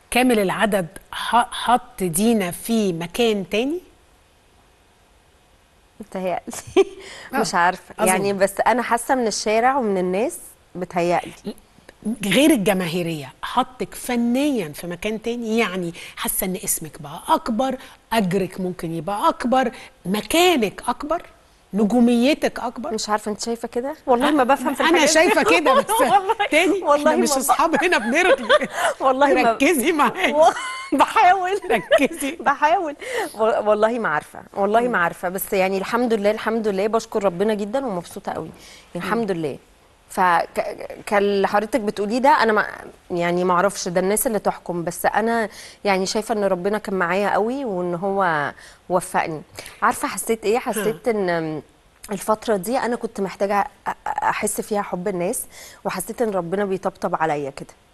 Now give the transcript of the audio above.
كامل العدد ح- حط دينا في مكان تاني بتهيألي آه، مش عارفه أظن. يعني بس انا حاسه من الشارع ومن الناس بتهيألي غير الجماهيريه حطك فنيا في مكان تاني يعني حاسه ان اسمك بقى اكبر اجرك ممكن يبقى اكبر مكانك اكبر نجوميتك اكبر مش عارفه انت شايفه كده والله ما بفهم في انا الحاجات دي. شايفه كده بس والله- تاني والله احنا مش ما ب- اصحاب هنا بنرغي والله ما ركزي معايا و- بحاول ركزي بحاول و- والله ما عارفه والله ما عارفه بس يعني الحمد لله الحمد لله بشكر ربنا جدا ومبسوطه قوي الحمد لله فكاللي حضرتك بتقوليه ده انا ما يعني ما اعرفش ده الناس اللي تحكم بس انا يعني شايفه ان ربنا كان معايا قوي وان هو وفقني عارفه حسيت ايه حسيت ان الفترة دي أنا كنت محتاجة أ- أ- أحس فيها حب الناس وحسيت إن ربنا بيطبطب عليا كده